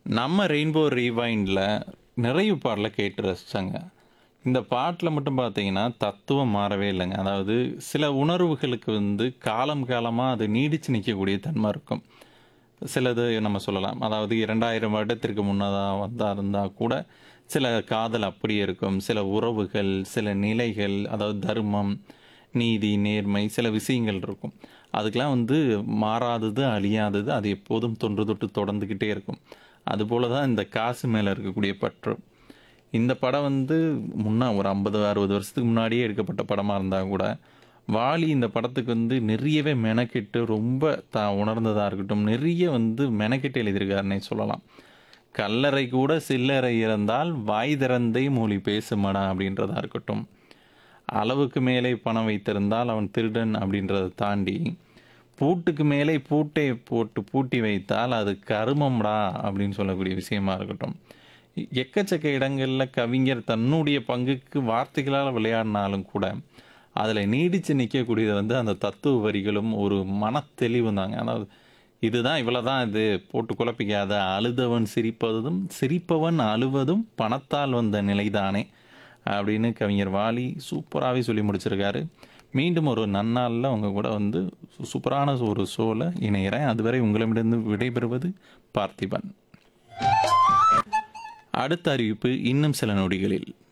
நம்ம ரெயின்போ ரீவைண்டில் நிறைய பாடல கேட்டு ரசித்தாங்க இந்த பாட்டில் மட்டும் பார்த்தீங்கன்னா தத்துவம் மாறவே இல்லைங்க அதாவது சில உணர்வுகளுக்கு வந்து காலம் காலமாக அது நீடித்து நிற்கக்கூடிய தன்மை இருக்கும் சிலது நம்ம சொல்லலாம் அதாவது இரண்டாயிரம் வருடத்திற்கு முன்னதாக வந்தா இருந்தால் கூட சில காதல் அப்படியே இருக்கும் சில உறவுகள் சில நிலைகள் அதாவது தர்மம் நீதி நேர்மை சில விஷயங்கள் இருக்கும் அதுக்கெலாம் வந்து மாறாதது அழியாதது அது எப்போதும் தொன்று தொட்டு தொடர்ந்துக்கிட்டே இருக்கும் அதுபோல தான் இந்த காசு மேலே இருக்கக்கூடிய பற்று இந்த படம் வந்து முன்னா ஒரு ஐம்பது அறுபது வருஷத்துக்கு முன்னாடியே எடுக்கப்பட்ட படமாக இருந்தால் கூட வாலி இந்த படத்துக்கு வந்து நிறையவே மெனக்கெட்டு ரொம்ப தான் உணர்ந்ததாக இருக்கட்டும் நிறைய வந்து மெனக்கெட்டு எழுதியிருக்காருன்னே சொல்லலாம் கல்லறை கூட சில்லறை இறந்தால் வாய் திறந்தை மொழி பேசுமடா அப்படின்றதா இருக்கட்டும் அளவுக்கு மேலே பணம் வைத்திருந்தால் அவன் திருடன் அப்படின்றத தாண்டி பூட்டுக்கு மேலே பூட்டை போட்டு பூட்டி வைத்தால் அது கருமம்டா அப்படின்னு சொல்லக்கூடிய விஷயமா இருக்கட்டும் எக்கச்சக்க இடங்களில் கவிஞர் தன்னுடைய பங்குக்கு வார்த்தைகளால் விளையாடினாலும் கூட அதில் நீடித்து நிற்கக்கூடியது வந்து அந்த தத்துவ வரிகளும் ஒரு மனத்தெளிவும் தாங்க அதாவது இதுதான் இவ்வளோதான் இது போட்டு குழப்பிக்காத அழுதவன் சிரிப்பதும் சிரிப்பவன் அழுவதும் பணத்தால் வந்த நிலைதானே அப்படின்னு கவிஞர் வாலி சூப்பராகவே சொல்லி முடிச்சிருக்காரு மீண்டும் ஒரு நன்னாளில் அவங்க கூட வந்து சூப்பரான ஒரு ஷோவில் இணைகிறேன் அதுவரை உங்களிடமிருந்து விடைபெறுவது பார்த்திபன் அடுத்த அறிவிப்பு இன்னும் சில நொடிகளில்